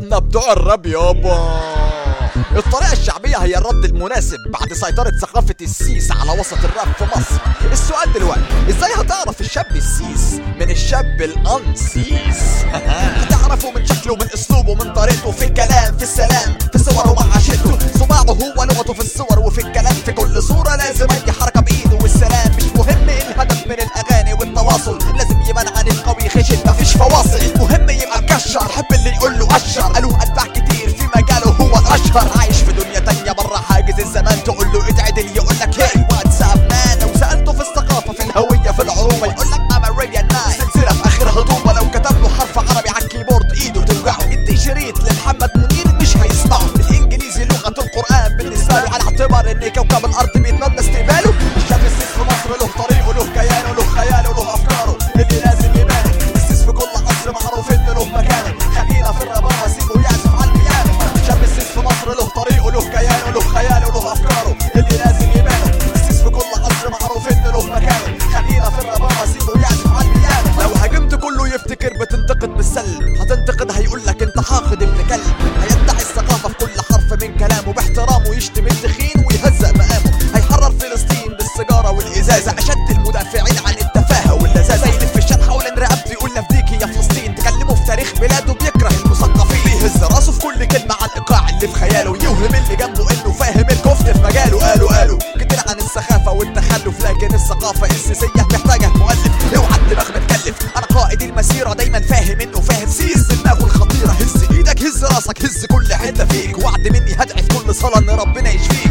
احنا بتوع الراب يابا الطريقة الشعبية هي الرد المناسب بعد سيطرة ثقافة السيس على وسط الراب في مصر السؤال دلوقتي ازاي هتعرف الشاب السيس من الشاب الانسيس هتعرفه من شكله من اسلوبه من طريقته في الكلام في السلام في صوره ومع عشته صباعه هو لغته في الصور وفي الكلام في كل صورة لازم اي حركة بايده والسلام مش مهم ايه الهدف من الاغاني والتواصل لازم يبان عن القوي خشن مفيش فواصل المهم يبقى مكشر حب اللي يقول له اشر قالوا اتباع كتير في مجاله هو الاشهر عايش في دنيا تانية برا حاجز الزمان تقول له اتعدل يقول لك هي واتساب مان وسالته في الثقافة في الهوية في العروبة يقول لك ام اريبيان نايت سلسلة في اخرها طوبة لو كتب له حرف عربي على الكيبورد ايده توجعه ادي شريط لمحمد منير مش هيسمعه الانجليزي لغة القرآن بالنسبة له على اعتبار ان كوكب الارض بيتمنى استقباله الشاب السيس في مصر له طريقه له كيانه له خياله له افكاره اللي لازم يبان السيس في كل عصر معروف ان له مكانه خلينا في الربابة سيبه يعزف على البيانو شاب السيس في مصر له طريقه له كيانه له خياله له افكاره اللي لازم يبان السيس في كل عصر معروف ان له مكانه خلينا في الربابة سيبه يعزف على البيانو لو هاجمت كله يفتكر بتنتقد بالسلب هتنتقد هيقول لك انت حاقد ابن كلب هيدعي الثقافة في كل حرف من كلامه باحترامه يشتم التخين ويهزأ مقامه هيحرر فلسطين بالسيجارة والإزازة أشد المدافعين عن التفاهة واللذاذة يلف الشان حول رقبته يقول لفديكي يا فلسطين تكلمه في تاريخ بلاده بيكره المثقفين يهز راسه في كل كلمة على الإيقاع اللي في خياله يوهم اللي جنبه إنه فاهم الكفت في مجاله قالوا قالوا كتير عن السخافة والتخلف لكن الثقافة السياسية محتاجة مؤلف اوعى الدماغ متكلف أنا قائد المسيرة دايما فاهم إنه فاهم سيس دماغه الخطيرة هز إيدك هز راسك هز كل حتة فيك وعد مني هدعي في كل صلاة إن ربنا يشفيك